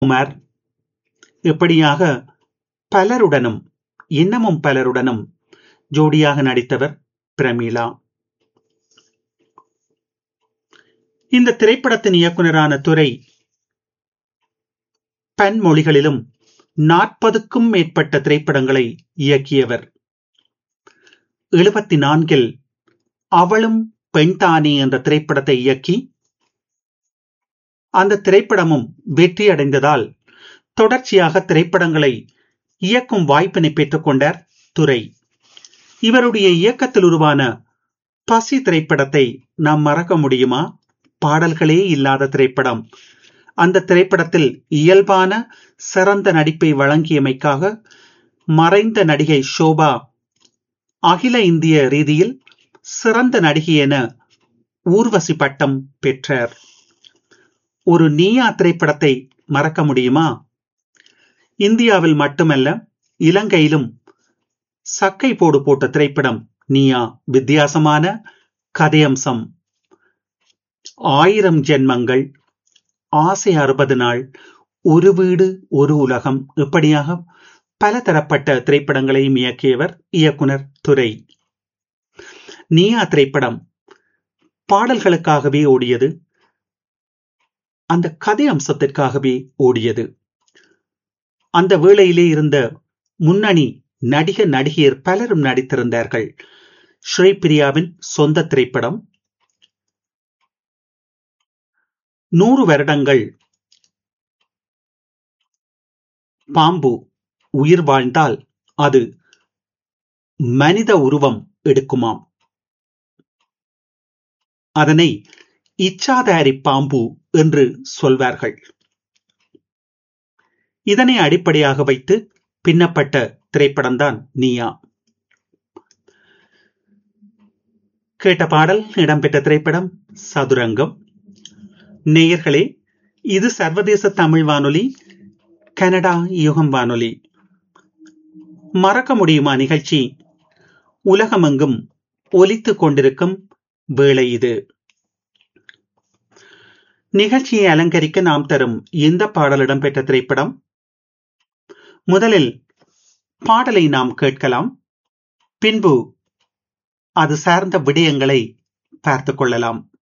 குமார் இப்படியாக பலருடனும் இன்னமும் பலருடனும் ஜோடியாக நடித்தவர் பிரமீளா இந்த திரைப்படத்தின் இயக்குனரான துரை பன்மொழிகளிலும் நாற்பதுக்கும் மேற்பட்ட திரைப்படங்களை இயக்கியவர் எழுபத்தி நான்கில் அவளும் பெண்தானே என்ற திரைப்படத்தை இயக்கி அந்த திரைப்படமும் வெற்றி அடைந்ததால் தொடர்ச்சியாக திரைப்படங்களை இயக்கும் வாய்ப்பினை பெற்றுக்கொண்டார் துரை இவருடைய இயக்கத்தில் உருவான பசி திரைப்படத்தை நாம் மறக்க முடியுமா பாடல்களே இல்லாத திரைப்படம் அந்த திரைப்படத்தில் இயல்பான சிறந்த நடிப்பை வழங்கியமைக்காக மறைந்த நடிகை ஷோபா அகில இந்திய ரீதியில் சிறந்த நடிகை என ஊர்வசி பட்டம் பெற்றார் ஒரு நீயா திரைப்படத்தை மறக்க முடியுமா இந்தியாவில் மட்டுமல்ல இலங்கையிலும் சக்கை போடு போட்ட திரைப்படம் நீயா வித்தியாசமான கதையம்சம் ஆயிரம் ஜென்மங்கள் ஆசை அறுபது நாள் ஒரு வீடு ஒரு உலகம் இப்படியாக பல தரப்பட்ட திரைப்படங்களையும் இயக்கியவர் இயக்குனர் துரை நீயா திரைப்படம் பாடல்களுக்காகவே ஓடியது அந்த கதை அம்சத்திற்காகவே ஓடியது அந்த வேளையிலே இருந்த முன்னணி நடிக நடிகையர் பலரும் நடித்திருந்தார்கள் ஸ்ரீபிரியாவின் சொந்த திரைப்படம் நூறு வருடங்கள் பாம்பு உயிர் வாழ்ந்தால் அது மனித உருவம் எடுக்குமாம் அதனை இச்சாதாரி பாம்பு என்று சொல்வார்கள் இதனை அடிப்படையாக வைத்து பின்னப்பட்ட திரைப்படம்தான் நீயா கேட்ட பாடல் இடம்பெற்ற திரைப்படம் சதுரங்கம் நேயர்களே இது சர்வதேச தமிழ் வானொலி கனடா யுகம் வானொலி மறக்க முடியுமா நிகழ்ச்சி உலகமெங்கும் ஒலித்துக் கொண்டிருக்கும் வேளை இது நிகழ்ச்சியை அலங்கரிக்க நாம் தரும் இந்த பாடலிடம் பெற்ற திரைப்படம் முதலில் பாடலை நாம் கேட்கலாம் பின்பு அது சார்ந்த விடயங்களை பார்த்துக் கொள்ளலாம்